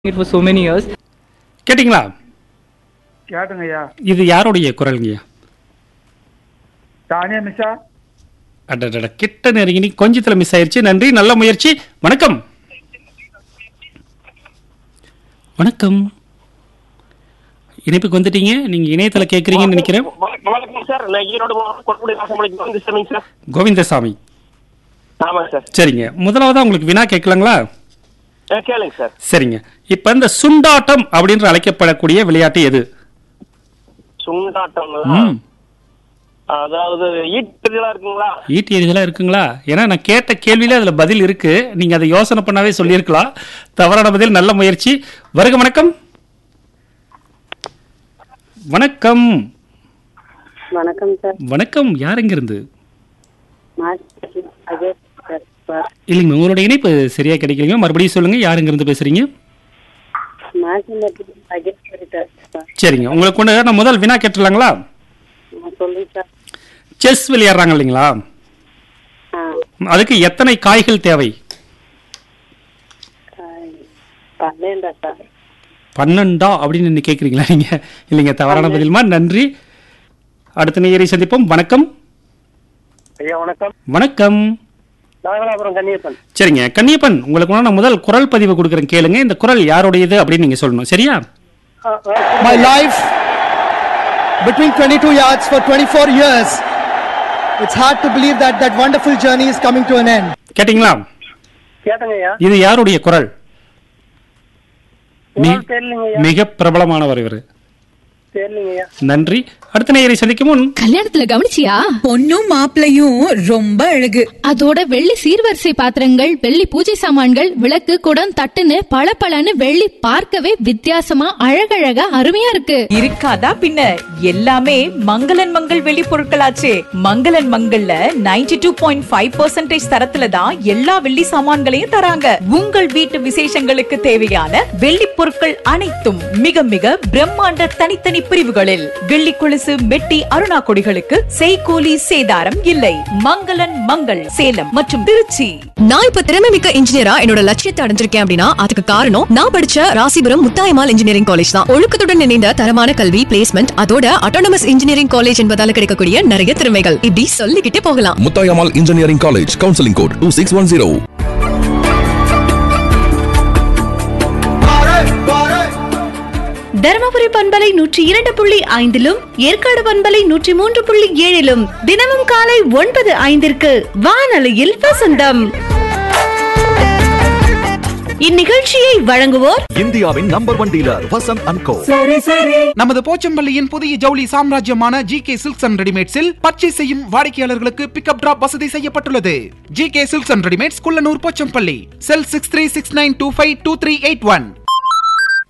it for so many years. கேட்டிங்களா கேட்டுங்க ஐயா இது யாருடைய குரலுங்கய்யா தானியா மிஸ்ஸா அடடட கிட்ட நெருங்கி கொஞ்சத்துல மிஸ் ஆயிருச்சு நன்றி நல்ல முயற்சி வணக்கம் வணக்கம் இணைப்புக்கு வந்துட்டீங்க நீங்க இணையத்துல கேக்குறீங்கன்னு நினைக்கிறேன் வணக்கம் வணக்கம் சார் நான் ஈரோடு மாவட்டம் கொடக்குடி ராசமலைக்கு வந்து சொல்லுங்க சார் கோவிந்தசாமி ஆமாங்க சார் சரிங்க முதலாவதா உங்களுக்கு வினா கேட்கலாங்களா ஆ, கேளுங்க சார் சரிங்க இப்ப இந்த சுண்டாட்டம் அப்படின்னு அழைக்கப்படக்கூடிய விளையாட்டு எது சுண்டாட்டம் ம் அதாவது ஈட்டுலாம் இருக்குங்களா ஈட்டி எரிதலா இருக்குங்களா ஏன்னா நான் கேட்ட கேள்வியில அதுல பதில் இருக்கு நீங்க அதை யோசனை பண்ணாவே சொல்லியிருக்கலாம் தவறான பதில் நல்ல முயற்சி வருக வணக்கம் வணக்கம் வணக்கம் சார் வணக்கம் யார் எங்க இருந்து மாஸ்டர் அஜய் சார் சார் இல்லைங்க உங்களோட இணைப்பு சரியா கிடைக்கலைங்க மறுபடியும் சொல்லுங்க யார் எங்க இருந்து பேசுறீங்க மாசிமட்டி அஜய் சார் சார் சரிங்க உங்களுக்கு கொண்டு நான் முதல் வினா கேட்டுலாங்களா ஆ, சொல்லுங்க சார் செஸ் விளையாடுறாங்க இல்லைங்களா ஆ அதுக்கு எத்தனை காய்கள் தேவை காய். பன்னெண்டா சார் பன்னெண்டா அப்படின்னு நீங்க கேக்குறீங்களா நீங்க இல்லைங்க தவறான பதில்மா நன்றி அடுத்த நேயரை சந்திப்போம் வணக்கம் ஐயா வணக்கம் வணக்கம் நாகலாபுரம் கன்னியப்பன் சரிங்க கன்னியப்பன் உங்களுக்கு நான் முதல் குரல் பதிவு கொடுக்குறேன் கேளுங்க இந்த குரல் யாருடையது அப்படின்னு நீங்க சொல்லணும் சரியா my life between 22 yards for 24 years. It's hard to believe that that wonderful journey is coming to an end. கேட்டிங்களா கேட்டங்க ஐயா இது யாருடைய குரல் மி- குரல் தெரியலைங்க ஐயா மிக பிரபலமானவர் இவர் தெரியலைங்க ஐயா நன்றி அடுத்த நேயரை சந்திக்கும் முன் கல்யாணத்துல கவனிச்சியா பொண்ணும் மாப்பிளையும் ரொம்ப அழகு அதோட வெள்ளி சீர்வரிசை பாத்திரங்கள் வெள்ளி பூஜை சாமான்கள் விளக்கு குடம் தட்டுன்னு பளபளன்னு வெள்ளி பார்க்கவே வித்தியாசமா அழகழகா அருமையா இருக்கு இருக்காதா பின்ன எல்லாமே மங்களன் மங்கள் வெளி பொருட்களாச்சே மங்களன் மங்கள்ல 92.5% டூ பாயிண்ட் ஃபைவ் தரத்துல தான் எல்லா வெள்ளி சாமான்களையும் தராங்க உங்கள் வீட்டு விசேஷங்களுக்கு தேவையான வெள்ளி பொருட்கள் அனைத்தும் மிக மிக பிரம்மாண்ட தனித்தனி பிரிவுகளில் வெள்ளி கொலுசு மெட்டி அருணா கொடிகளுக்கு செய்கூலி சேதாரம் இல்லை மங்களன் மங்கள் சேலம் மற்றும் திருச்சி நான் இப்ப திறமை மிக்க இன்ஜினியரா என்னோட லட்சியத்தை அடைஞ்சிருக்கேன் அப்படின்னா அதுக்கு காரணம் நான் படிச்ச ராசிபுரம் முத்தாயமால் இன்ஜினியரிங் காலேஜ் தான் ஒழுக்கத்துடன் இணைந்த தரமான கல்வி பிளேஸ்மெண்ட் அதோட அட்டானமஸ் இன்ஜினியரிங் காலேஜ் என்பதால கிடைக்கக்கூடிய நிறைய திறமைகள் இப்படி சொல்லிக்கிட்டே போகலாம் Muthayammal engineering college counselling code two six one zero Dharmapuri பண்பலை நூற்றி இரண்டு புள்ளி ஐந்திலும் ஏற்காடு பண்பலை நூற்றி மூன்று புள்ளி ஏழிலும் தினமும் காலை ஒன்பது ஐந்திற்கு வானொலியில் வசந்தம் இந்நிகழ்ச்சியை வழங்குவோர் இந்தியாவின் number one dealer Vasanth and co நமது போச்சம்பள்ளியின் புதிய ஜவுளி சாம்ராஜ்யமான ஜி கே சில்க்ஸ் அண்ட் ரெடிமேட்ஸில் பர்ச்சேஸ் செய்யும் வாடிக்கையாளர்களுக்கு பிக்கப் டிராப் வசதி செய்யப்பட்டுள்ளது G K silks and readymades Kullanur Pochampalli cell six three six nine two five two three eight one